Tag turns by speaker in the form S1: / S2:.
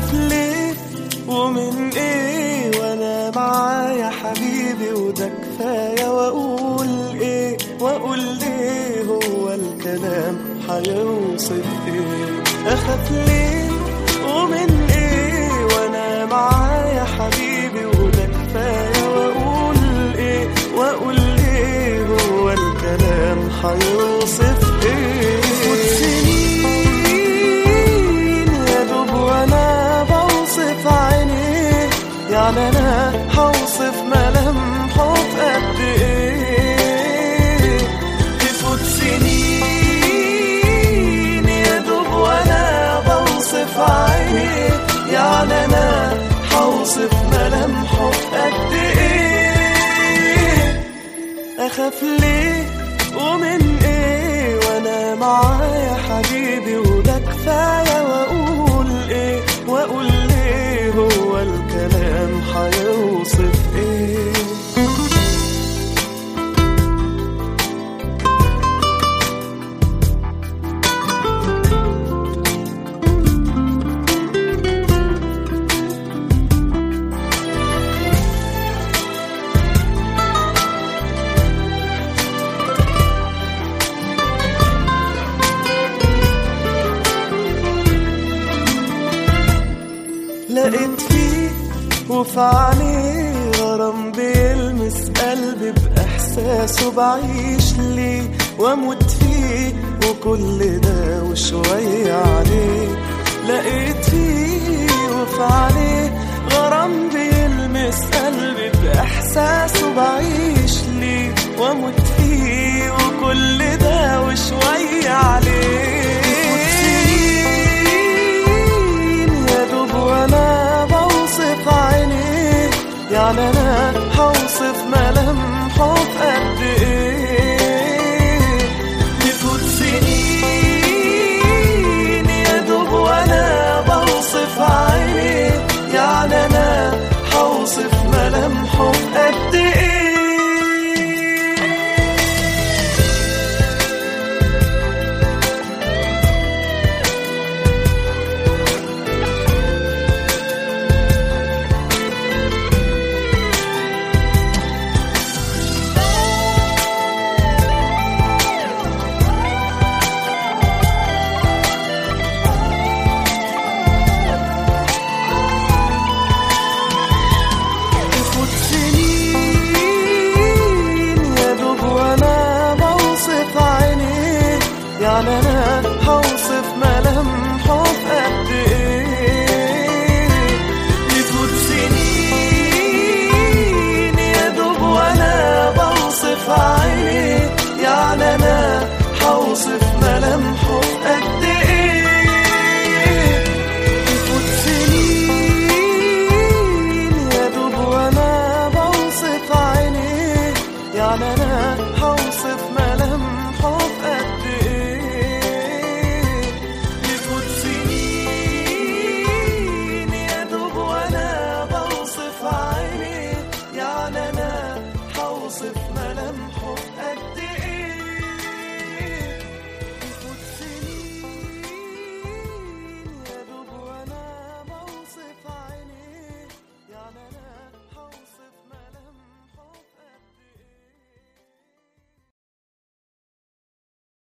S1: اخاف ليه ومن ايه وانا معايا حبيبي وده كفايه واقول ايه واقول ليه هو الكلام هيوصف ايه اخاف ليه ومن ايه وانا معايا حبيبي وده كفايه واقول ايه واقول ليه هو الكلام هيوصف ايه سنين يا دوب وانا بوصف عينيه يعني انا هوصف ملامحه في قد ايه تفوت سنين يا دوب وانا بوصف عينيه يعني انا هوصف ملامحه في قد ايه اخاف ليه ومن ايه وانا معايا حبيبي وده كفايه واقول ايه واقول ليه هو الكلام هيوصف ايه لقيت فيه وفي عينيه غرام بيلمس قلبي بإحساسه بعيش ليه وأموت فيه وكل ده وشوية عليه لقيت فيه وفي عينيه غرام بيلمس قلبي بإحساسه بعيش ليه وأموت فيه وكل ده وشوية عليه يا دوب وانا بوصف عينيه يعني انا هوصف ملامحه في قد ايه تفوت سنين يا دوب وانا بوصف عينيه يعني انا هوصف ملامحه في قد ايه تفوت سنين يا دوب وانا بوصف عينيه يعني انا هوصف ملامحه في قد ايه تفوت سنين يا دوب وانا بوصف عينيه يعني انا هوصف ملامحه في قد ايه تفوت سنين يا دوب وانا بوصف عينيه يعني انا هوصف ملامحه في قد ايه تفوت سنين يا دوب وانا بوصف عينيه يعني انا هوصف ملامحه